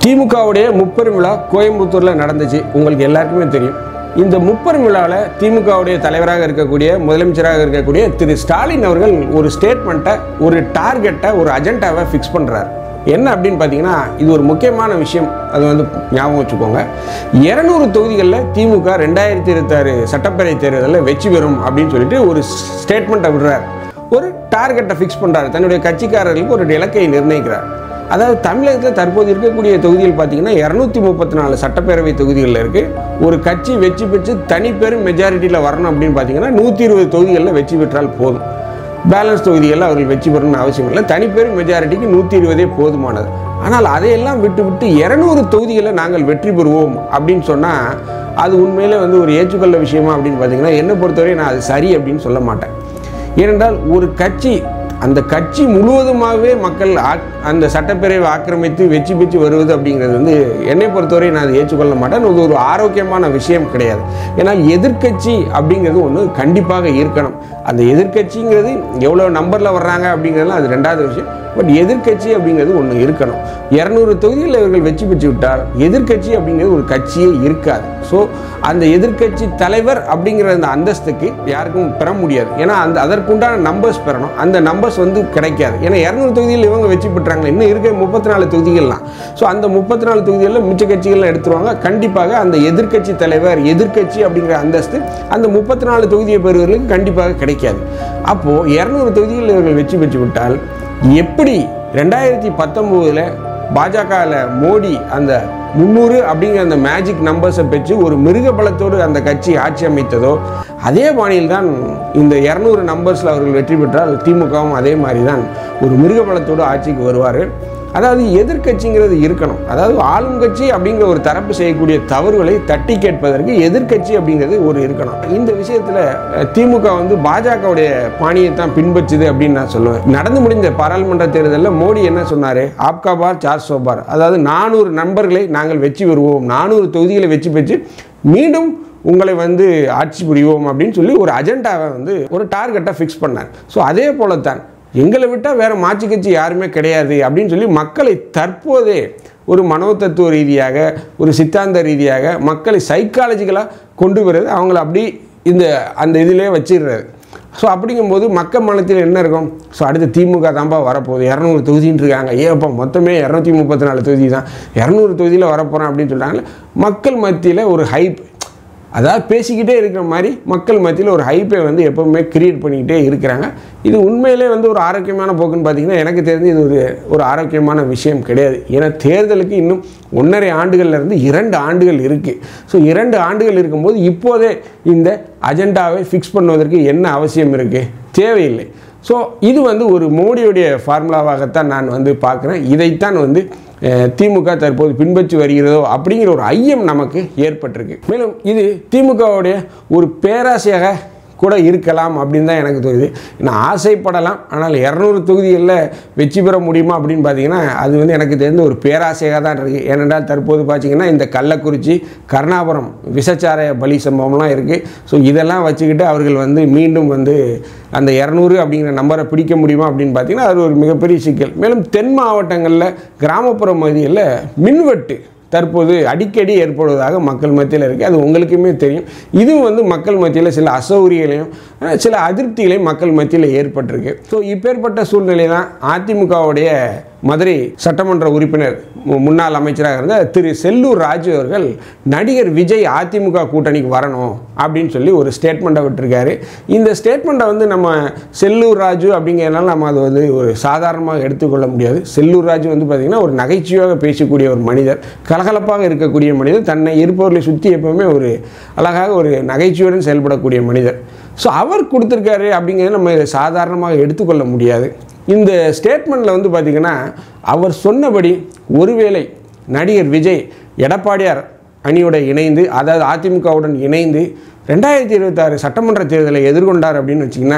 திமுகவுடைய முப்பெரும் விழா கோயம்புத்தூரில் நடந்துச்சு உங்களுக்கு எல்லாருக்குமே தெரியும் இந்த முப்பெரும் விழாவில் திமுகவுடைய தலைவராக இருக்கக்கூடிய முதலமைச்சராக இருக்கக்கூடிய திரு ஸ்டாலின் அவர்கள் ஒரு ஸ்டேட்மெண்ட்டை ஒரு டார்கெட்டை ஒரு அஜெண்டாவை ஃபிக்ஸ் பண்ணுறாரு என்ன அப்படின்னு பார்த்தீங்கன்னா இது ஒரு முக்கியமான விஷயம் அது வந்து ஞாபகம் வச்சுக்கோங்க இரநூறு தொகுதிகளில் திமுக ரெண்டாயிரத்தி இருபத்தாறு சட்டப்பேரவை தேர்தலில் வெற்றி பெறும் அப்படின்னு சொல்லிட்டு ஒரு ஸ்டேட்மெண்ட்டை விடுறார் ஒரு டார்கெட்டை ஃபிக்ஸ் பண்ணுறாரு தன்னுடைய கட்சிக்காரர்களுக்கு ஒரு இலக்கை நிர்ணயிக்கிறார் அதாவது தமிழகத்தில் தற்போது இருக்கக்கூடிய தொகுதிகள் பார்த்தீங்கன்னா இரநூத்தி முப்பத்தி நாலு சட்டப்பேரவை தொகுதிகளில் இருக்குது ஒரு கட்சி வெற்றி பெற்று தனிப்பெரும் மெஜாரிட்டியில் வரணும் அப்படின்னு பார்த்தீங்கன்னா நூற்றி இருபது தொகுதிகளில் வெற்றி பெற்றால் போதும் பேலன்ஸ் தொகுதிகளில் அவர்கள் வெற்றி பெறணும்னு அவசியம் இல்லை தனிப்பெரும் மெஜாரிட்டிக்கு நூற்றி இருபதே போதுமானது ஆனால் அதையெல்லாம் விட்டு விட்டு இரநூறு தொகுதிகளில் நாங்கள் வெற்றி பெறுவோம் அப்படின்னு சொன்னால் அது உண்மையிலே வந்து ஒரு ஏற்றுக்கொள்ள விஷயமா அப்படின்னு பார்த்தீங்கன்னா என்னை பொறுத்தவரை நான் அது சரி அப்படின்னு சொல்ல மாட்டேன் ஏனென்றால் ஒரு கட்சி அந்த கட்சி முழுவதுமாகவே மக்கள் ஆக்- அந்த சட்டப்பேரவை ஆக்கிரமித்து வெற்றி பெற்று வருவது அப்படிங்கிறது வந்து என்னை பொறுத்தவரை நான் அதை ஏற்றுக்கொள்ள மாட்டேன் இது ஒரு ஆரோக்கியமான விஷயம் கிடையாது ஏன்னா எதிர்க்கட்சி அப்படிங்கிறது ஒன்று கண்டிப்பாக இருக்கணும் அந்த எதிர்க்கட்சிங்கிறது எவ்வளோ நம்பரில் வர்றாங்க அப்படிங்கிறதுலாம் அது ரெண்டாவது விஷயம் பட் எதிர்க்கட்சி அப்படிங்கிறது ஒன்று இருக்கணும் இரநூறு தொகுதிகளில் இவர்கள் வெற்றி பெற்று விட்டால் எதிர்க்கட்சி அப்படிங்கிறது ஒரு கட்சியே இருக்காது ஸோ அந்த எதிர்க்கட்சி தலைவர் அப்படிங்கிற அந்த அந்தஸ்துக்கு யாருக்கும் பெற முடியாது ஏன்னா அந்த அதற்குண்டான நம்பர்ஸ் பெறணும் அந்த நம்பர்ஸ் வந்து கிடைக்காது ஏன்னா இரநூறு தொகுதியில் இவங்க வெற்றி பெற்றாங்க இன்னும் இருக்க முப்பத்தி நாலு தொகுதிகள்லாம் ஸோ அந்த முப்பத்தி நாலு தொகுதிகளில் மிச்ச கட்சிகள்லாம் எடுத்துருவாங்க கண்டிப்பாக அந்த எதிர்க்கட்சி தலைவர் எதிர்க்கட்சி அப்படிங்கிற அந்தஸ்து அந்த முப்பத்தி நாலு தொகுதியை பெறுவர்களுக்கு கண்டிப்பாக கிடைக்காது அப்போது இரநூறு தொகுதிகளில் இவர்கள் வெற்றி பெற்று விட்டால் எப்படி ரெண்டாயிரத்தி பத்தொம்போதில் பாஜகவில் மோடி அந்த முந்நூறு அப்படிங்கிற அந்த மேஜிக் நம்பர்ஸை பெற்று ஒரு மிருக பலத்தோடு அந்த கட்சி ஆட்சி அமைத்ததோ அதே பாணியில் தான் இந்த இரநூறு நம்பர்ஸில் அவர்கள் வெற்றி பெற்றால் திமுகவும் அதே மாதிரி தான் ஒரு மிருக பலத்தோடு ஆட்சிக்கு வருவார் அதாவது எதிர்க்கட்சிங்கிறது இருக்கணும் அதாவது ஆளும் கட்சி அப்படிங்கிற ஒரு தரப்பு செய்யக்கூடிய தவறுகளை தட்டி கேட்பதற்கு எதிர்க்கட்சி அப்படிங்கிறது ஒரு இருக்கணும் இந்த விஷயத்தில் திமுக வந்து பாஜகவுடைய பாணியை தான் பின்பற்றுது அப்படின்னு நான் சொல்லுவேன் நடந்து முடிந்த பாராளுமன்ற தேர்தலில் மோடி என்ன சொன்னார் ஆப்கா பார் சார் சோபார் அதாவது நானூறு நண்பர்களை நாங்கள் வெற்றி பெறுவோம் நானூறு தொகுதிகளை வெற்றி பெற்று மீண்டும் உங்களை வந்து ஆட்சி புரிவோம் அப்படின்னு சொல்லி ஒரு அஜெண்டாவை வந்து ஒரு டார்கெட்டை ஃபிக்ஸ் பண்ணார் ஸோ அதே போல தான் எங்களை விட்டால் வேறு மாற்று கட்சி யாருமே கிடையாது அப்படின்னு சொல்லி மக்களை தற்போதே ஒரு மனோதத்துவ ரீதியாக ஒரு சித்தாந்த ரீதியாக மக்களை சைக்காலஜிக்கலாக கொண்டு வருது அவங்கள அப்படி இந்த அந்த இதிலே வச்சிடுறது ஸோ அப்படிங்கும்போது மக்கள் மனத்தில் என்ன இருக்கும் ஸோ அடுத்து திமுக தான்ப்பா வரப்போகுது இரநூறு தொகுதின்னு இருக்காங்க ஏப்பா மொத்தமே இரநூத்தி முப்பத்தி நாலு தொகுதி தான் இரநூறு தொகுதியில் வரப்போகிறோம் அப்படின்னு சொல்கிறாங்களே மக்கள் மத்தியில் ஒரு ஹைப் அதாவது பேசிக்கிட்டே இருக்கிற மாதிரி மக்கள் மத்தியில் ஒரு ஹைப்பை வந்து எப்பவுமே கிரியேட் பண்ணிக்கிட்டே இருக்கிறாங்க இது உண்மையிலே வந்து ஒரு ஆரோக்கியமான போக்குன்னு பார்த்தீங்கன்னா எனக்கு தெரிஞ்சு இது ஒரு ஒரு ஆரோக்கியமான விஷயம் கிடையாது ஏன்னா தேர்தலுக்கு இன்னும் ஒன்றரை ஆண்டுகள்ல இருந்து இரண்டு ஆண்டுகள் இருக்குது ஸோ இரண்டு ஆண்டுகள் இருக்கும்போது இப்போதே இந்த அஜெண்டாவை ஃபிக்ஸ் பண்ணுவதற்கு என்ன அவசியம் இருக்குது தேவையில்லை ஸோ இது வந்து ஒரு மோடியுடைய ஃபார்முலாவாகத்தான் நான் வந்து பார்க்குறேன் இதைத்தான் வந்து அஹ், திமுக தற்போது பின்பற்றி வருகிறதோ அப்படிங்கிற ஒரு ஐயம் நமக்கு ஏற்பட்டிருக்கு மேலும் இது திமுகவுடைய ஒரு பேராசையாக கூட இருக்கலாம் அப்படின்னு தான் எனக்கு தோணுது நான் ஆசைப்படலாம் ஆனால் இரநூறு தொகுதிகளில் வெற்றி பெற முடியுமா அப்படின்னு பார்த்தீங்கன்னா அது வந்து எனக்கு தெரிந்த ஒரு பேராசையாக தான் இருக்குது ஏனென்றால் தற்போது பார்த்தீங்கன்னா இந்த கள்ளக்குறிச்சி கருணாபுரம் விசச்சார பலி சம்பவம்லாம் இருக்குது ஸோ இதெல்லாம் வச்சுக்கிட்டு அவர்கள் வந்து மீண்டும் வந்து அந்த இரநூறு அப்படிங்கிற நம்பரை பிடிக்க முடியுமா அப்படின்னு பார்த்தீங்கன்னா அது ஒரு மிகப்பெரிய சிக்கல் மேலும் தென் மாவட்டங்களில் கிராமப்புற பகுதிகளில் மின்வெட்டு தற்போது அடிக்கடி ஏற்படுவதாக மக்கள் மத்தியில் இருக்குது அது உங்களுக்குமே தெரியும் இதுவும் வந்து மக்கள் மத்தியில் சில அசௌகரியங்களையும் அஹ், சில அதிருப்திகளையும் மக்கள் மத்தியில் ஏற்பட்டிருக்கு ஸோ இப்பேற்பட்ட சூழ்நிலை தான் அதிமுகவுடைய மதுரை சட்டமன்ற உறுப்பினர் மு- முன்னாள் அமைச்சராக இருந்த திரு செல்லூர் ராஜு அவர்கள் நடிகர் விஜய் அதிமுக கூட்டணிக்கு வரணும் அப்படின்னு சொல்லி ஒரு ஸ்டேட்மெண்ட்டை விட்டுருக்காரு இந்த ஸ்டேட்மெண்ட்டை வந்து நம்ம செல்லூர் ராஜு அப்படிங்கிறதுனால நம்ம அது வந்து ஒரு சாதாரணமாக எடுத்துக்கொள்ள முடியாது செல்லூர் ராஜு வந்து பார்த்திங்கன்னா ஒரு நகைச்சுவையாக பேசக்கூடிய ஒரு மனிதர் கலகலப்பாக இருக்கக்கூடிய மனிதர் தன்னை இருப்பவர்களை சுற்றி எப்பவுமே ஒரு அழகாக ஒரு நகைச்சுவையுடன் செயல்படக்கூடிய மனிதர் ஸோ அவர் கொடுத்துருக்காரு அப்படிங்கிறத நம்ம இதை சாதாரணமாக எடுத்துக்கொள்ள முடியாது இந்த ஸ்டேட்மெண்ட்டில் வந்து பார்த்திங்கன்னா அவர் சொன்னபடி ஒருவேளை நடிகர் விஜய் எடப்பாடியார் அணியோட இணைந்து அதாவது அதிமுகவுடன் இணைந்து ரெண்டாயிரத்தி இருபத்தாறு சட்டமன்ற தேர்தலை எதிர்கொண்டார் அப்படின்னு வச்சிங்கன்னா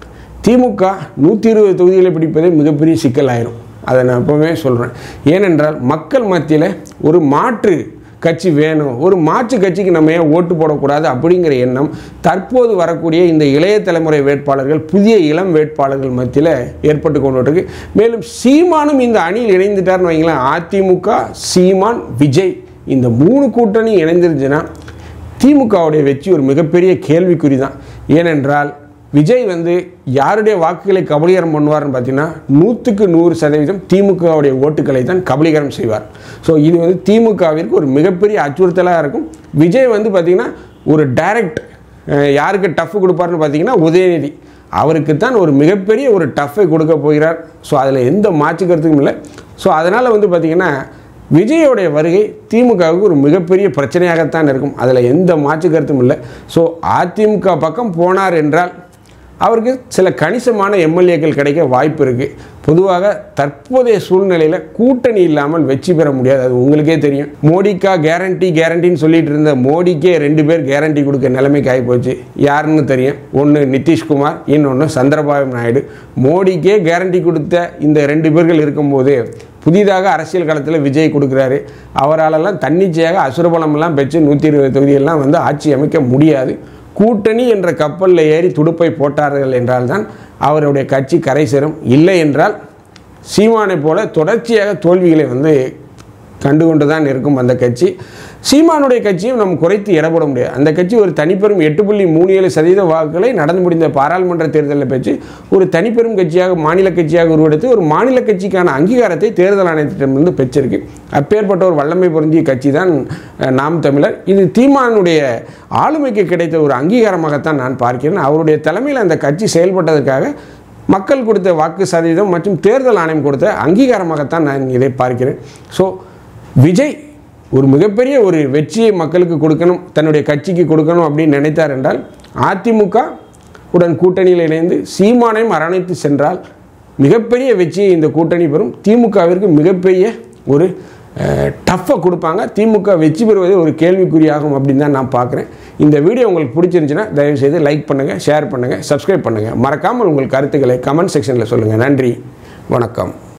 திமுக நூற்றி இருபது தொகுதிகளை பிடிப்பதே மிகப்பெரிய சிக்கலாயிரும் அதை நான் எப்போவுமே சொல்கிறேன் ஏனென்றால் மக்கள் மத்தியில் ஒரு மாற்று கட்சி வேணும் ஒரு மாற்று கட்சிக்கு நம்ம ஏன் ஓட்டு போடக்கூடாது அப்படிங்கிற எண்ணம் தற்போது வரக்கூடிய இந்த இளைய தலைமுறை வேட்பாளர்கள் புதிய இளம் வேட்பாளர்கள் மத்தியில் ஏற்பட்டு கொண்டு இருக்கு மேலும் சீமானும் இந்த அணியில் இணைந்துட்டார்னு வைங்களேன் அதிமுக சீமான் விஜய் இந்த மூணு கூட்டணி இணைந்திருந்துச்சுன்னா திமுகவுடைய வெற்றி ஒரு மிகப்பெரிய கேள்விக்குறி தான் ஏனென்றால் விஜய் வந்து யாருடைய வாக்குகளை கபலீகரம் பண்ணுவார்னு பார்த்தீங்கன்னா நூற்றுக்கு நூறு சதவீதம் திமுகவுடைய ஓட்டுகளை தான் கபலீகரம் செய்வார் ஸோ இது வந்து திமுகவிற்கு ஒரு மிகப்பெரிய அச்சுறுத்தலாக இருக்கும் விஜய் வந்து பார்த்திங்கன்னா ஒரு டைரக்ட் யாருக்கு டஃப் கொடுப்பாருன்னு பார்த்தீங்கன்னா உதயநிதி அவருக்கு தான் ஒரு மிகப்பெரிய ஒரு டஃப்பை கொடுக்க போகிறார் ஸோ அதில் எந்த மாற்று கருத்துக்கும் இல்லை ஸோ அதனால் வந்து பார்த்திங்கன்னா விஜயோடைய வருகை திமுகவுக்கு ஒரு மிகப்பெரிய பிரச்சனையாகத்தான் இருக்கும் அதில் எந்த மாற்று கருத்தும் இல்லை ஸோ அதிமுக பக்கம் போனார் என்றால் அவருக்கு சில கணிசமான எம்எல்ஏக்கள் கிடைக்க வாய்ப்பு இருக்குது பொதுவாக தற்போதைய சூழ்நிலையில் கூட்டணி இல்லாமல் வெற்றி பெற முடியாது அது உங்களுக்கே தெரியும் மோடிக்கா கேரண்டி கேரண்டின்னு சொல்லிட்டு இருந்த மோடிக்கே ரெண்டு பேர் கேரண்டி கொடுக்க நிலைமைக்கு ஆகிப்போச்சு யாருன்னு தெரியும் ஒன்று நிதிஷ்குமார் இன்னொன்று சந்திரபாபு நாயுடு மோடிக்கே கேரண்டி கொடுத்த இந்த ரெண்டு பேர்கள் இருக்கும்போது புதிதாக அரசியல் களத்தில் விஜய் கொடுக்குறாரு அவராலெல்லாம் தன்னிச்சையாக அசுரபலமெல்லாம் பெற்று நூற்றி இருபது தொகுதியெல்லாம் வந்து ஆட்சி அமைக்க முடியாது கூட்டணி என்ற கப்பலில் ஏறி துடுப்பை போட்டார்கள் என்றால்தான் அவருடைய கட்சி கரை சேரும் இல்லை என்றால் சீமானை போல தொடர்ச்சியாக தோல்விகளை வந்து கண்டுகொண்டு தான் இருக்கும் அந்த கட்சி சீமானுடைய கட்சியும் நம்ம குறைத்து இடப்பட முடியாது அந்த கட்சி ஒரு தனிப்பெரும் எட்டு புள்ளி மூணு ஏழு சதவீத வாக்குகளை நடந்து முடிந்த பாராளுமன்ற தேர்தலில் பெற்று ஒரு தனிப்பெரும் கட்சியாக மாநில கட்சியாக உருவெடுத்து ஒரு மாநில கட்சிக்கான அங்கீகாரத்தை தேர்தல் ஆணையத்திடமிருந்து பெற்றிருக்கு அப்பேற்பட்ட ஒரு வல்லமை பொருந்திய கட்சி தான் அஹ், நாம் தமிழர் இது தீமானுடைய ஆளுமைக்கு கிடைத்த ஒரு அங்கீகாரமாகத்தான் நான் பார்க்கிறேன் அவருடைய தலைமையில் அந்த கட்சி செயல்பட்டதற்காக மக்கள் கொடுத்த வாக்கு சதவீதம் மற்றும் தேர்தல் ஆணையம் கொடுத்த அங்கீகாரமாகத்தான் நான் இதை பார்க்கிறேன் ஸோ விஜய் ஒரு மிகப்பெரிய ஒரு வெற்றியை மக்களுக்கு கொடுக்கணும் தன்னுடைய கட்சிக்கு கொடுக்கணும் அப்படின்னு நினைத்தார் என்றால் அதிமுக உடன் கூட்டணியில் இணைந்து சீமானையும் அரவணைத்து சென்றால் மிகப்பெரிய வெற்றியை இந்த கூட்டணி பெறும் திமுகவிற்கு மிகப்பெரிய ஒரு டஃப்பை கொடுப்பாங்க திமுக வெற்றி பெறுவது ஒரு கேள்விக்குறியாகும் அப்படின்னு தான் நான் பார்க்குறேன் இந்த வீடியோ உங்களுக்கு பிடிச்சிருந்துச்சுன்னா தயவுசெய்து லைக் பண்ணுங்கள் ஷேர் பண்ணுங்கள் சப்ஸ்கிரைப் பண்ணுங்கள் மறக்காமல் உங்கள் கருத்துக்களை கமெண்ட் செக்ஷனில் சொல்லுங்கள் நன்றி வணக்கம்